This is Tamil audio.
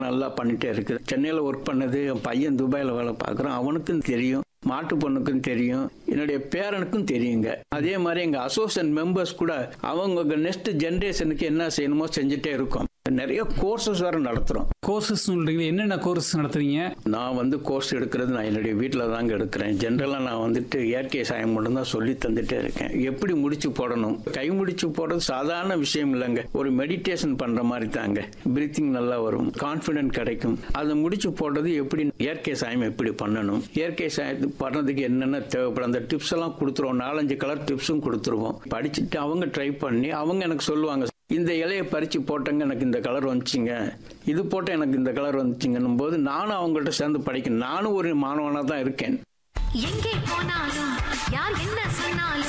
நல்லா பண்ணிட்டே இருக்கு சென்னையில் ஒர்க் பண்ணது என் பையன் துபாயில் வேலை பார்க்குறான் அவனுக்கும் தெரியும் மாட்டு பொண்ணுக்கும் தெரியும் என்னுடைய பேரனுக்கும் தெரியுங்க அதே மாதிரி எங்க அசோசியேஷன் மெம்பர்ஸ் கூட அவங்க நெக்ஸ்ட் ஜென்ரேஷனுக்கு என்ன செய்யணுமோ செஞ்சுட்டே இருக்கோம் நிறைய கோர்சஸ் வேற நடத்துறோம் கோர்சஸ் சொல்றீங்க என்னென்ன கோர்சஸ் நடத்துறீங்க நான் வந்து கோர்ஸ் எடுக்கிறது நான் என்னுடைய வீட்டில் தாங்க எடுக்கிறேன் ஜென்ரலாக நான் வந்துட்டு இயற்கை சாயம் மட்டும்தான் சொல்லி தந்துட்டே இருக்கேன் எப்படி முடிச்சு போடணும் கை முடிச்சு போடுறது சாதாரண விஷயம் இல்லைங்க ஒரு மெடிடேஷன் பண்ற மாதிரி தாங்க பிரீத்திங் நல்லா வரும் கான்ஃபிடென்ட் கிடைக்கும் அதை முடிச்சு போடுறது எப்படி இயற்கை சாயம் எப்படி பண்ணணும் இயற்கை சாயத்து பண்ணுறதுக்கு என்னென்ன தேவைப்படும் அந்த டிப்ஸ் எல்லாம் கொடுத்துருவோம் நாலஞ்சு கலர் டிப்ஸும் கொடுத்துருவோம் படிச்சுட்டு அவங்க ட்ரை பண்ணி அவங்க எனக்கு சொல்லுவாங்க இந்த இலையை பறிச்சு போட்டங்க எனக்கு இந்த கலர் வந்துச்சுங்க இது போட்ட எனக்கு இந்த கலர் வந்துச்சுங்கன்னும் போது நானும் அவங்கள்ட்ட சேர்ந்து படிக்கணும் நானும் ஒரு மாணவனாக தான் இருக்கேன் எங்கே போனாலும் யார் என்ன சொன்னாலும்